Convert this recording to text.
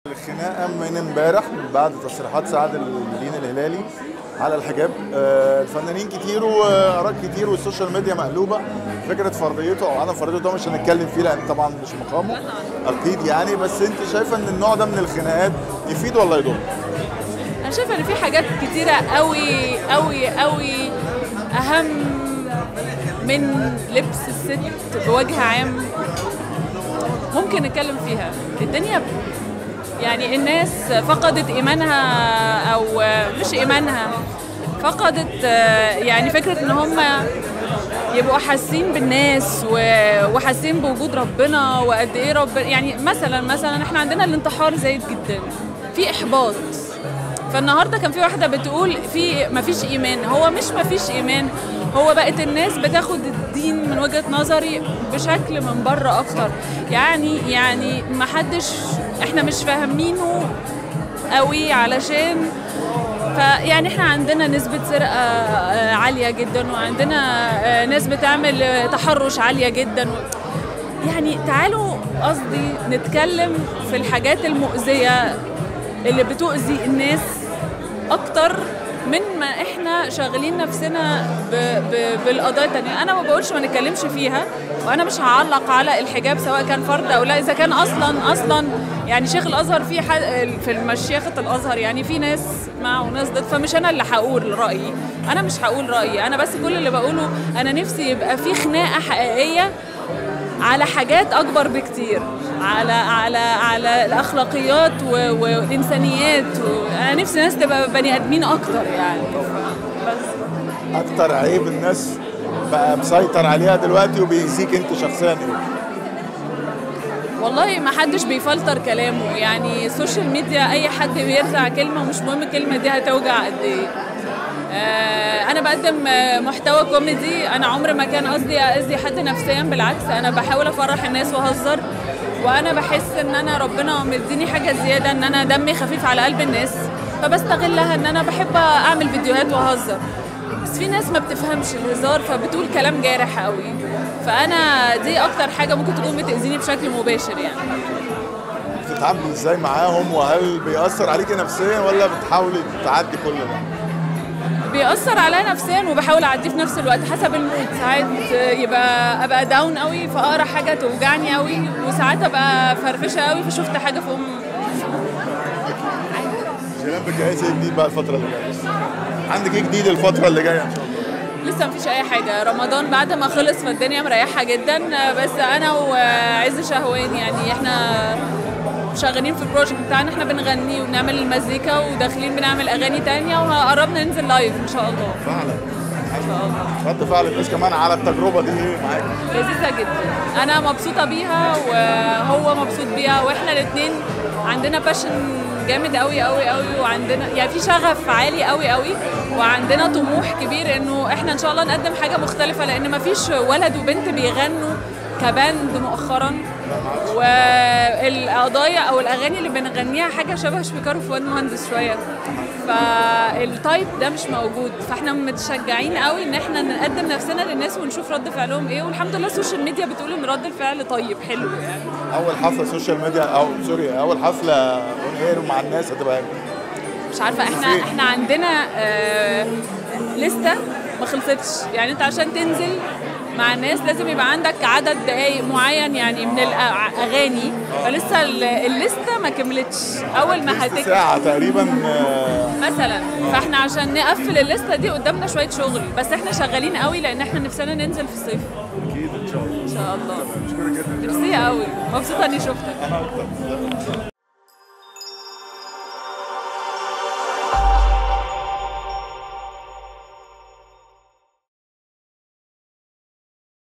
الخناقه من امبارح من بعد تصريحات سعد المدين الهلالي على الحجاب آه، الفنانين كتير واراء كتير والسوشيال ميديا مقلوبه فكره فرضيته او عدم فرضيته ده مش هنتكلم فيه لان طبعا مش مقامه اكيد يعني بس انت شايفه ان النوع ده من الخناقات يفيد ولا يضر؟ انا شايفه ان في حاجات كتيره قوي قوي قوي اهم من لبس الست بوجه عام ممكن نتكلم فيها الدنيا يعني الناس فقدت ايمانها او مش ايمانها فقدت يعني فكره ان هم يبقوا حاسين بالناس و- وحاسين بوجود ربنا وقد ايه رب يعني مثلا مثلا احنا عندنا الانتحار زايد جدا في احباط فالنهارده كان في واحده بتقول في مفيش ايمان هو مش مفيش ايمان هو بقت الناس بتاخد الدين من وجهه نظري بشكل من بره اكتر يعني يعني ما حدش احنا مش فاهمينه قوي علشان فيعني احنا عندنا نسبة سرقة آه، عالية جدا وعندنا آه، ناس بتعمل آه، تحرش عالية جدا يعني تعالوا قصدي نتكلم في الحاجات المؤذية اللي بتؤذي الناس أكتر من ما احنا شاغلين نفسنا ب... ب... بالقضايا التانية انا ما بقولش ما نتكلمش فيها وانا مش هعلق على الحجاب سواء كان فرض او لا اذا كان اصلا اصلا يعني شيخ الازهر في ح... في مشيخة الازهر يعني في ناس مع وناس ضد فمش انا اللي هقول رايي انا مش هقول رايي انا بس كل اللي بقوله انا نفسي يبقى في خناقه حقيقيه على حاجات اكبر بكتير على على على الاخلاقيات و- والانسانيات و... انا نفسي الناس تبقى بني ادمين اكتر يعني ف- بس اكتر عيب الناس بقى مسيطر عليها دلوقتي وبيأذيك انت شخصيا ايه؟ والله ما حدش بيفلتر كلامه يعني السوشيال ميديا اي حد بيرزع كلمه مش مهم الكلمه دي هتوجع قد ايه آه، انا بقدم آه، محتوى كوميدي انا عمري ما كان قصدي اذي حد نفسيا بالعكس انا بحاول افرح الناس واهزر وانا بحس ان انا ربنا مديني حاجه زياده ان انا دمي خفيف على قلب الناس فبستغلها ان انا بحب اعمل فيديوهات واهزر بس في ناس ما بتفهمش الهزار فبتقول كلام جارح قوي فانا دي اكتر حاجه ممكن تكون بتاذيني بشكل مباشر يعني بتتعاملي ازاي معاهم وهل بيأثر عليكي نفسيا ولا بتحاولي تعدي كل ده؟ بيأثر عليا نفسيا وبحاول اعديه في نفس الوقت حسب المود ساعات يبقى ابقى داون قوي فاقرا حاجه توجعني قوي وساعات ابقى فرفشه قوي فشفت حاجه فاقوم جيران بتجهزي ايه جديد بقى الفترة اللي جاية؟ عندك ايه جديد الفترة اللي جاية ان شاء الله؟ لسه مفيش اي حاجه رمضان بعد ما خلص فالدنيا مريحه جدا بس انا وعز شهوان يعني احنا شغالين في البروجكت بتاعنا احنا بنغني وبنعمل المزيكا وداخلين بنعمل اغاني تانية وقربنا ننزل لايف ان شاء الله فعلا ان شاء الله رد فعل الناس كمان على التجربة دي ايه معاك؟ لذيذة جدا أنا مبسوطة بيها وهو مبسوط بيها وإحنا الاتنين عندنا باشن جامد قوي قوي قوي وعندنا يعني في شغف عالي قوي قوي وعندنا طموح كبير انه احنا ان شاء الله نقدم حاجه مختلفه لان مفيش ولد وبنت بيغنوا كباند مؤخرا والقضايا او الاغاني اللي بنغنيها حاجه شبه شبيكار وفؤاد مهندس شويه فالتايب ده مش موجود فاحنا متشجعين قوي ان احنا نقدم نفسنا للناس ونشوف رد فعلهم ايه والحمد لله السوشيال ميديا بتقول ان رد الفعل طيب حلو يعني اول حفلة سوشيال ميديا او سوري اول حفلة اون اير مع الناس هتبقى امتى؟ مش عارفه احنا احنا عندنا آه لسته ما خلصتش يعني انت عشان تنزل مع الناس لازم يبقى عندك عدد دقايق معين يعني من الاغاني فلسه ال- الليسته ما كملتش اول ما تلت هتك ساعة تقريبا آه، مثلا فاحنا عشان نقفل الليسته دي قدامنا شويه شغل بس احنا شغالين قوي لان احنا نفسنا ننزل في الصيف اكيد ان شاء الله ان شاء الله مشكورة جدا ميرسي قوي مبسوطه اني شفتك انا اكتر